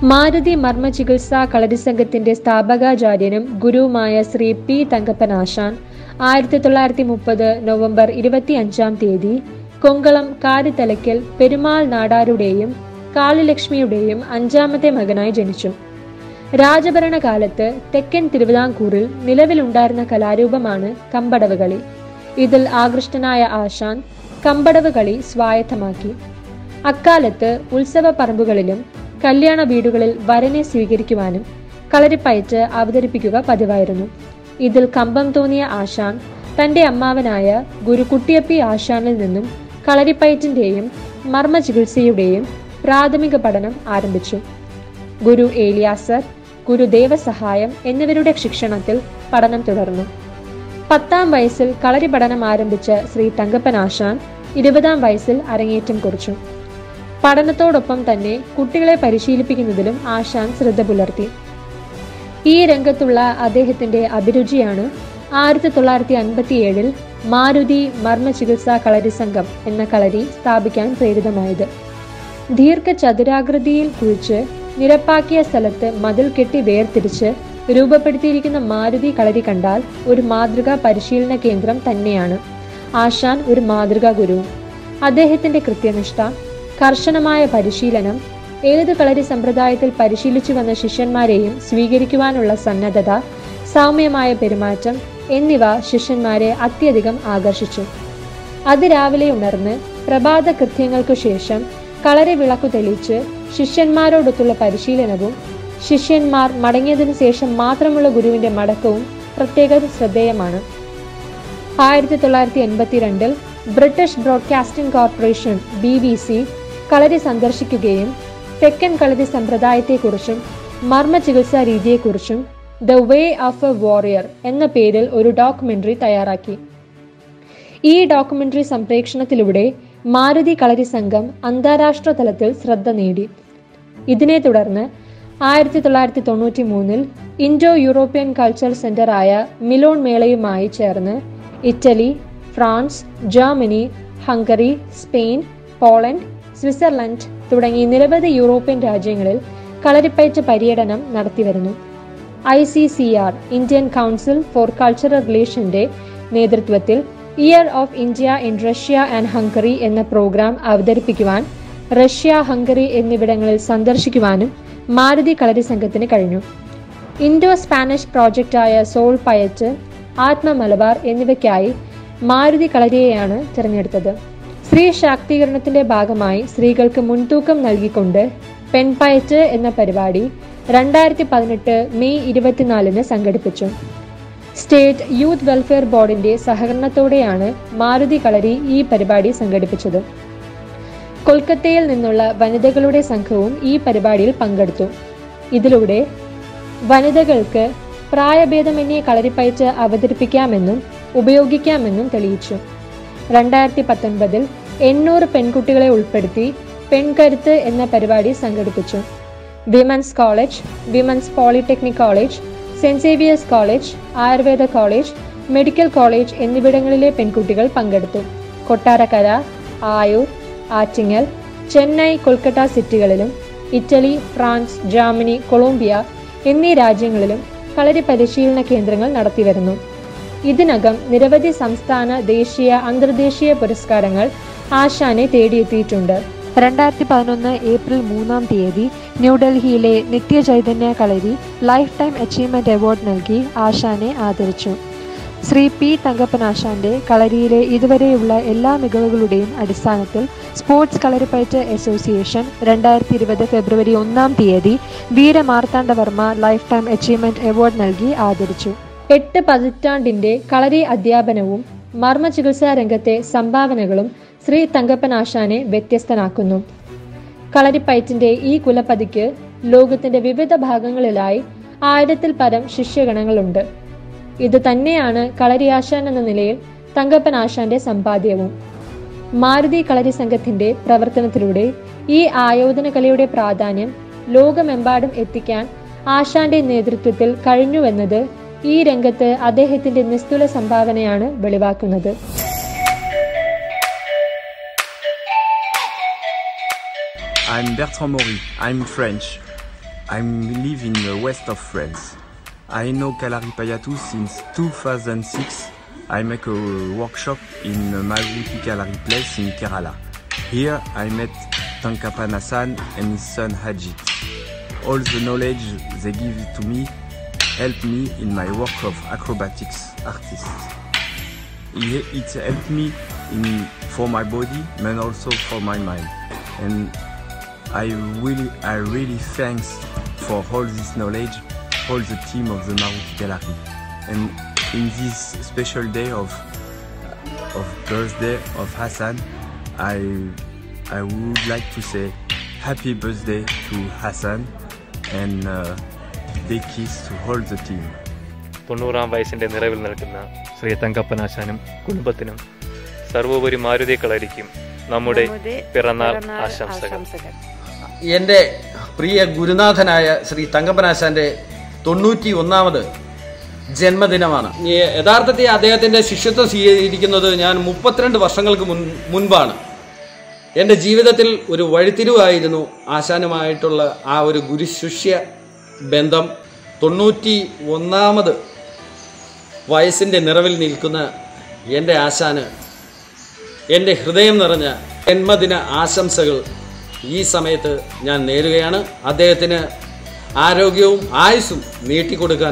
മാരുതി മർമ്മ ചികിത്സാ കളരി സംഘത്തിന്റെ സ്ഥാപകാചാര്യനും ഗുരുവുമായ ശ്രീ പി തങ്കപ്പൻ ആശാൻ ആയിരത്തി തൊള്ളായിരത്തി മുപ്പത് നവംബർ ഇരുപത്തി അഞ്ചാം തീയതി കൊങ്കളം കാരിത്തലയ്ക്കൽ പെരുമാൾ നാടാരുടെയും കാളിലക്ഷ്മിയുടെയും അഞ്ചാമത്തെ മകനായി ജനിച്ചു രാജഭരണകാലത്ത് തെക്കൻ തിരുവിതാംകൂറിൽ നിലവിലുണ്ടായിരുന്ന കലാരൂപമാണ് കമ്പടവ് കളി ഇതിൽ ആകൃഷ്ടനായ ആശാൻ കമ്പടവ് കളി സ്വായത്തമാക്കി അക്കാലത്ത് ഉത്സവ പറമ്പുകളിലും കല്യാണ വീടുകളിൽ വരനെ സ്വീകരിക്കുവാനും കളരിപ്പയറ്റ് അവതരിപ്പിക്കുക പതിവായിരുന്നു ഇതിൽ കമ്പം തോന്നിയ ആശാൻ തന്റെ അമ്മാവനായ ഗുരു കുട്ടിയപ്പി ആശാനിൽ നിന്നും കളരിപ്പയറ്റിന്റെയും മർമ്മ ചികിത്സയുടെയും പ്രാഥമിക പഠനം ആരംഭിച്ചു ഗുരു ഏലിയാസർ ഗുരു ദേവസഹായം എന്നിവരുടെ ശിക്ഷണത്തിൽ പഠനം തുടർന്നു പത്താം വയസ്സിൽ കളരി പഠനം ആരംഭിച്ച ശ്രീ തങ്കപ്പൻ ആശാൻ ഇരുപതാം വയസ്സിൽ അരങ്ങേറ്റം കുറിച്ചു പഠനത്തോടൊപ്പം തന്നെ കുട്ടികളെ പരിശീലിപ്പിക്കുന്നതിലും ആശാൻ ശ്രദ്ധ പുലർത്തി ഈ രംഗത്തുള്ള അദ്ദേഹത്തിന്റെ അഭിരുചിയാണ് ആയിരത്തി തൊള്ളായിരത്തി അൻപത്തി ഏഴിൽ മാരുതി മർമ്മ ചികിത്സാ കളരി സംഘം എന്ന കളരി സ്ഥാപിക്കാൻ പ്രേരിതമായത് ദീർഘചതുരാകൃതിയിൽ കുഴിച്ച് നിരപ്പാക്കിയ സ്ഥലത്ത് മതിൽ കെട്ടി വേർതിരിച്ച് രൂപപ്പെടുത്തിയിരിക്കുന്ന മാരുതി കളരി കണ്ടാൽ ഒരു മാതൃകാ പരിശീലന കേന്ദ്രം തന്നെയാണ് ആശാൻ ഒരു മാതൃകാ ഗുരുവും അദ്ദേഹത്തിന്റെ കൃത്യനിഷ്ഠ കർശനമായ പരിശീലനം ഏത് കളരി സമ്പ്രദായത്തിൽ പരിശീലിച്ചു വന്ന ശിഷ്യന്മാരെയും സ്വീകരിക്കുവാനുള്ള സന്നദ്ധത സൗമ്യമായ പെരുമാറ്റം എന്നിവ ശിഷ്യന്മാരെ അത്യധികം ആകർഷിച്ചു അതിരാവിലെ ഉണർന്ന് പ്രഭാത കൃത്യങ്ങൾക്കു ശേഷം കളരി വിളക്കു തെളിയിച്ച് ശിഷ്യന്മാരോടൊത്തുള്ള പരിശീലനവും ശിഷ്യന്മാർ മടങ്ങിയതിനു ശേഷം മാത്രമുള്ള ഗുരുവിന്റെ മടക്കവും പ്രത്യേക ശ്രദ്ധേയമാണ് ആയിരത്തി തൊള്ളായിരത്തി എൺപത്തിരണ്ടിൽ British Broadcasting Corporation B B C കളരി സന്ദർശിക്കുകയും തെക്കൻ കളരി സമ്പ്രദായത്തെക്കുറിച്ചും മർമ്മ ചികിത്സാ രീതിയെക്കുറിച്ചും the way of a warrior എന്ന പേരിൽ ഒരു ഡോക്യുമെന്ററി തയ്യാറാക്കി ഈ ഡോക്യുമെന്ററി സംപ്രേഷണത്തിലൂടെ മാരുതി കളരി സംഘം അന്താരാഷ്ട്ര തലത്തിൽ ശ്രദ്ധ നേടി ഇതിനെ തുടർന്ന് ആയിരത്തി തൊള്ളായിരത്തി തൊണ്ണൂറ്റി മൂന്നിൽ ഇൻഡോ യൂറോപ്യൻ കൾച്ചർ സെന്ററായ മിലോൺ മേളയുമായി ചേർന്ന് Italy France Germany Hungary Spain Poland Switzerland തുടങ്ങി നിരവധി യൂറോപ്യൻ രാജ്യങ്ങളിൽ കളരിപ്പയറ്റ് പര്യടനം നടത്തിവരുന്നു I C C R Indian Council for Cultural റിലേഷന്റെ നേതൃത്വത്തിൽ year of India in Russia and Hungary എന്ന പ്രോഗ്രാം അവതരിപ്പിക്കുവാൻ റഷ്യ ഹംഗറി എന്നിവിടങ്ങളിൽ സന്ദർശിക്കുവാനും മാരുതി കളരി സംഘത്തിന് കഴിഞ്ഞു ഇൻഡോ സ്പാനിഷ് പ്രോജക്റ്റായ സോൾ പയറ്റ് ആത്മ മലബാർ എന്നിവയ്ക്കായി മാരുതി കളരിയെയാണ് തിരഞ്ഞെടുത്തത് സ്ത്രീ ശാക്തീകരണത്തിന്റെ ഭാഗമായി സ്ത്രീകൾക്ക് മുൻതൂക്കം നൽകിക്കൊണ്ട് പെൺപയറ്റ് എന്ന പരിപാടി രണ്ടായിരത്തി പതിനെട്ട് മെയ് ഇരുപത്തിനാലിന് സംഘടിപ്പിച്ചു സ്റ്റേറ്റ് യൂത്ത് വെൽഫെയർ ബോർഡിന്റെ സഹകരണത്തോടെയാണ് മാരുതി കളരി ഈ പരിപാടി സംഘടിപ്പിച്ചത് കൊൽക്കത്തയിൽ നിന്നുള്ള വനിതകളുടെ സംഘവും ഈ പരിപാടിയിൽ പങ്കെടുത്തു ഇതിലൂടെ വനിതകൾക്ക് പ്രായഭേദമന്യേ കളരിപ്പയറ്റ് അവതരിപ്പിക്കാമെന്നും ഉപയോഗിക്കാമെന്നും തെളിയിച്ചു രണ്ടായിരത്തി പത്തൊൻപതിൽ എണ്ണൂറ് പെൺകുട്ടികളെ ഉൾപ്പെടുത്തി പെൺകരുത്ത് എന്ന പരിപാടി സംഘടിപ്പിച്ചു women's college women's polytechnic college saint Xavier's college Ayurveda college medical college എന്നിവിടങ്ങളിലെ പെൺകുട്ടികൾ പങ്കെടുത്തു കൊട്ടാരക്കര ആയൂർ ആറ്റിങ്ങൽ ചെന്നൈ കൊൽക്കത്ത സിറ്റികളിലും ഇറ്റലി ഫ്രാൻസ് ജർമ്മനി കൊളംബിയ എന്നീ രാജ്യങ്ങളിലും കളരി പരിശീലന കേന്ദ്രങ്ങൾ നടത്തിവരുന്നു ഇതിനകം നിരവധി സംസ്ഥാന ദേശീയ അന്തർദേശീയ പുരസ്കാരങ്ങൾ ആശാനെ തേടിയെത്തിയിട്ടുണ്ട് രണ്ടായിരത്തി പതിനൊന്ന് ഏപ്രിൽ മൂന്നാം തീയതി ന്യൂഡൽഹിയിലെ നിത്യചൈതന്യ കളരി ലൈഫ് ടൈം അച്ചീവ്മെന്റ് അവാർഡ് നൽകി ആശാനെ ആദരിച്ചു ശ്രീ പി തങ്കപ്പൻ ആശാന്റെ കളരിയിലെ ഇതുവരെയുള്ള എല്ലാ മികവുകളുടെയും അടിസ്ഥാനത്തിൽ സ്പോർട്സ് കളരിപ്പയറ്റ് അസോസിയേഷൻ രണ്ടായിരത്തി ഇരുപത് ഫെബ്രുവരി ഒന്നാം തീയതി Veeramarthandavarma lifetime achievement award നൽകി ആദരിച്ചു എട്ട് പതിറ്റാണ്ടിന്റെ കളരി അധ്യാപനവും മർമ്മ ചികിത്സാ രംഗത്തെ സംഭാവനകളും ശ്രീ തങ്കപ്പൻ ആശാനെ വ്യത്യസ്തനാക്കുന്നു കളരിപ്പയറ്റിന്റെ ഈ കുലപതിക്ക് ലോകത്തിന്റെ വിവിധ ഭാഗങ്ങളിലായി ആയിരത്തിൽ പരം ശിഷ്യഗണങ്ങളുണ്ട് ഇത് തന്നെയാണ് കളരി ആശാൻ എന്ന നിലയിൽ തങ്കപ്പൻ ആശാന്റെ സമ്പാദ്യവും മാരുതി കളരി സംഘത്തിന്റെ പ്രവർത്തനത്തിലൂടെ ഈ ആയോധന കലയുടെ പ്രാധാന്യം ലോകമെമ്പാടും എത്തിക്കാൻ ആശാന്റെ നേതൃത്വത്തിൽ കഴിഞ്ഞുവെന്നത് ഈ രംഗത്ത് അദ്ദേഹത്തിന്റെ നിസ്തുല സംഭാവനയാണ് വെളിവാക്കുന്നത് I'm Bertrand Maury. I'm French. I live in the west of France. I know Kalari Payatou since 2006. I make a workshop in Maruti Kalari Place in Kerala. Here I met Tankapan Hassan and his son Hajit. All the knowledge they give to me helped me in my work of acrobatics artist. It it helped me in for my body and also for my mind. And I really, I really thanks for all this knowledge, all the team of the Maruti Gallery. And in this special day of of birthday of Hassan, I I would like to say happy birthday to Hassan and uh, big kiss to all the team. തൊണ്ണൂറാം വയസ്സിന്റെ നിറവിൽ നിൽക്കുന്ന ശ്രീ തങ്കപ്പനാശാനും കുടുംബത്തിനും സർവോപരി മാരുതി കളരിക്കും നമ്മുടെ പിറന്നാൾ ആശംസകൾ എൻ്റെ പ്രിയ ഗുരുനാഥനായ ശ്രീ തങ്കപ്പനാശാന്റെ തൊണ്ണൂറ്റി ഒന്നാമത് ജന്മദിനമാണ് ഈ യഥാർത്ഥത്തിൽ അദ്ദേഹത്തിൻ്റെ ശിഷ്യത്വം സ്വീകരിക്കുന്നത് ഞാൻ മുപ്പത്തിരണ്ട് വർഷങ്ങൾക്ക് മുൻ മുൻപാണ് എൻ്റെ ജീവിതത്തിൽ ഒരു വഴിത്തിരിവായിരുന്നു ആശാനുമായിട്ടുള്ള ആ ഒരു ഗുരുശിഷ്യ ബന്ധം തൊണ്ണൂറ്റി ഒന്നാമത് വയസ്സിൻ്റെ നിറവിൽ നിൽക്കുന്ന എൻ്റെ ആശാന് എൻ്റെ ഹൃദയം നിറഞ്ഞ ജന്മദിന ആശംസകൾ ഈ സമയത്ത് ഞാൻ നേരുകയാണ് അദ്ദേഹത്തിന് ആരോഗ്യവും ആയുസ്സും നീട്ടിക്കൊടുക്കാൻ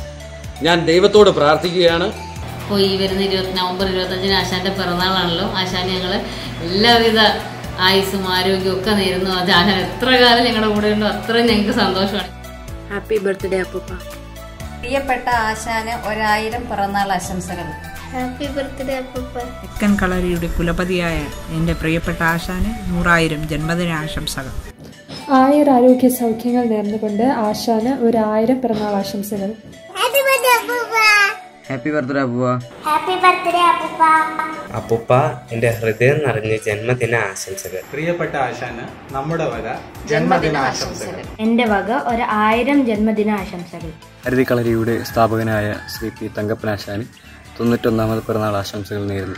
ഞാൻ ദൈവത്തോട് പ്രാർത്ഥിക്കുകയാണ് അപ്പോൾ ഈ വരുന്ന ഇരുപത്തി നവംബർ ഇരുപത്തഞ്ചിന് ആശാന്റെ പിറന്നാളാണല്ലോ ആശാൻ ഞങ്ങൾ എല്ലാവിധ ആയുസ്സും ആരോഗ്യവും ഒക്കെ നേരുന്നു അത് ആശാൻ എത്ര കാലം ഞങ്ങളുടെ കൂടെ ഉണ്ടോ അത്രയും ഞങ്ങൾക്ക് സന്തോഷമാണ് ഹാപ്പി ബർത്ത്ഡേ അപ്പൂപ്പ പ്രിയപ്പെട്ട ആശാന് ഒരായിരം പിറന്നാൾ ആശംസകൾ ഹാപ്പി ബർത്ത്ഡേ അപ്പൂപ്പ തെക്കൻ കളരിയുടെ കുലപതിയായ എൻ്റെ പ്രിയപ്പെട്ട ആശാന് നൂറായിരം ജന്മദിനാശംസകൾ ആയുരാരോഗ്യ സൗഖ്യങ്ങൾ നേർന്നുകൊണ്ട് ആശാന് ഒരു ആയിരം പിറന്നാൾ ആശംസകൾ ഹാപ്പി ബർത്ത്ഡേ അപ്പൂപ്പ ഹാപ്പി ബർത്ത്ഡേ അപ്പുവ ഹാപ്പി ബർത്ത്ഡേ അപ്പൂപ്പ അപ്പുപ്പ എൻ്റെ ഹൃദയം നിറഞ്ഞ ജന്മദിന ആശംസകൾ പ്രിയപ്പെട്ട ആശാന് നമ്മുടെ വക ജന്മദിനാശംസകൾ എൻ്റെ വക ഒരു ആയിരം ജന്മദിന ആശംസകൾ ഹരിതി കളരിയുടെ സ്ഥാപകനായ ശ്രീ പി തങ്കപ്പനാശാന് തൊണ്ണൂറ്റൊന്നാമത് പിറന്നാൾ ആശംസകൾ നേരുന്നു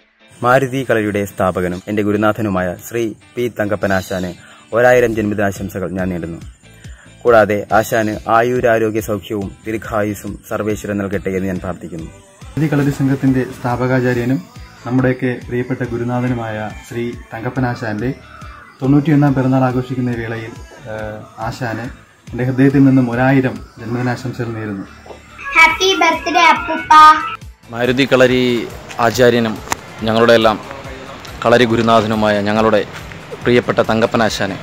മാരുതി കളരിയുടെ സ്ഥാപകനും എൻ്റെ ഗുരുനാഥനുമായ ശ്രീ പി തങ്കപ്പനാശാന് ഒരായിരം ജന്മദിനാശംസകൾ ഞാൻ നേടുന്നു കൂടാതെ ആശാന് ആയുരാരോഗ്യ സൗഖ്യവും ദീർഘായുസും സർവേശ്വരൻ നൽകട്ടെ എന്ന് ഞാൻ പ്രാർത്ഥിക്കുന്നു ഹരിതി കളരി സംഘത്തിന്റെ സ്ഥാപകാചാര്യനും നമ്മുടെയൊക്കെ പ്രിയപ്പെട്ട ഗുരുനാഥനുമായ ശ്രീ തങ്കപ്പനാശാന്റെ തൊണ്ണൂറ്റിയൊന്നാം പിറന്നാൾ ആഘോഷിക്കുന്ന ഈ വേളയിൽ ആശാന് എൻ്റെ ഹൃദയത്തിൽ നിന്നും ഒരായിരം ജന്മദിനാശംസകൾ നേരുന്നു ഹാപ്പി ബർത്ത്ഡേ അപ്പൂപ്പ മാരുതി കളരി ആചാര്യനും ഞങ്ങളുടെ എല്ലാം കളരി ഗുരുനാഥനുമായ ഞങ്ങളുടെ പ്രിയപ്പെട്ട തങ്കപ്പനാശാന്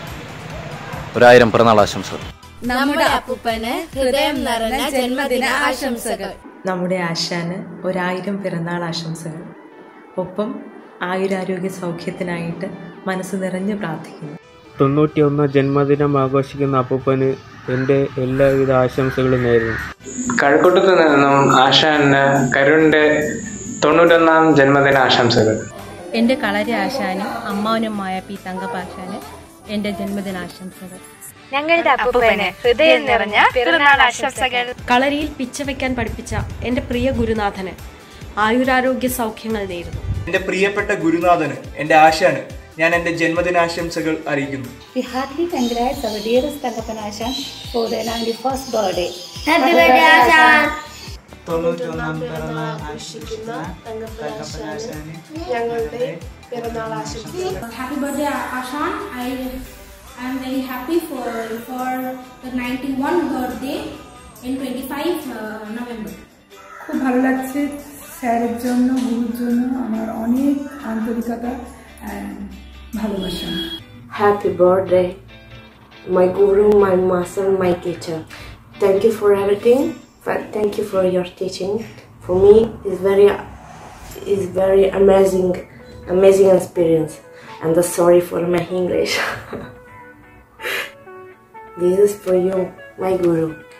ഒരായിരം പിറന്നാൾ ആശംസകൾ നമ്മുടെ അപ്പൂപ്പന് ഹൃദയം നിറഞ്ഞ ജന്മദിന ആശംസകൾ നമ്മുടെ ആശാന് ഒരായിരം പിറന്നാൾ ആശംസകൾ ഒപ്പം ആയുരാരോഗ്യ സൗഖ്യത്തിനായിട്ട് മനസ്സ് നിറഞ്ഞു പ്രാർത്ഥിക്കുന്നു തൊണ്ണൂറ്റിയൊന്ന് ജന്മദിനം ആഘോഷിക്കുന്ന അപ്പൂപ്പന് എൻ്റെ എല്ലാവിധ ആശംസകളും നേരുന്നു കഴക്കൂട്ടത്ത് നിന്നും ആശാന് കരുണിന്റെ തൊണ്ണൂറ്റൊന്നാം ജന്മദിന ആശംസകൾ എൻ്റെ കളരി ആശാനും അമ്മാവനുമായ പി തങ്കപ്പാശാന് എൻ്റെ ജന്മദിനാശംസകൾ ഞങ്ങളുടെ അപ്പൂപ്പന് ഹൃദയം നിറഞ്ഞ പിറന്നാൾ ആശംസകൾ കളരിയിൽ പിച്ച വയ്ക്കാൻ പഠിപ്പിച്ച എൻ്റെ പ്രിയ ഗുരുനാഥന് ആയുരാരോഗ്യ സൗഖ്യങ്ങൾ നേരുന്നു എൻ്റെ പ്രിയപ്പെട്ട ഗുരുനാഥന് എൻ്റെ ആശാന് ഞാൻ എൻ്റെ ജന്മദിനാശംസകൾ അറിയിക്കുന്നു We heartily congrats our dearest Tangapanashan for their 91st birthday. Happy birthday, Ashan! തൊണ്ണൂറ്റൊന്നാം പിറന്നാൾ ആശംസിക്കുന്ന തങ്കപ്പനാശാന് ഞങ്ങളുടെ പിറന്നാൾ ആശംസകൾ ഹാപ്പി ബർത്ത്ഡേ ആശാൻ I I am very happy for for the 91 birthday in 25 uh, November. খুব ভালো লাগছে স্যারের জন্য গুরুর জন্য আমার অনেক আন্তরিকতা and ভালোবাসা Happy birthday, my guru, my master, my teacher. Thank you for everything. Thank you for your teaching. For me, it's very, it's very amazing, amazing experience. And sorry for my English. this is for you, my guru.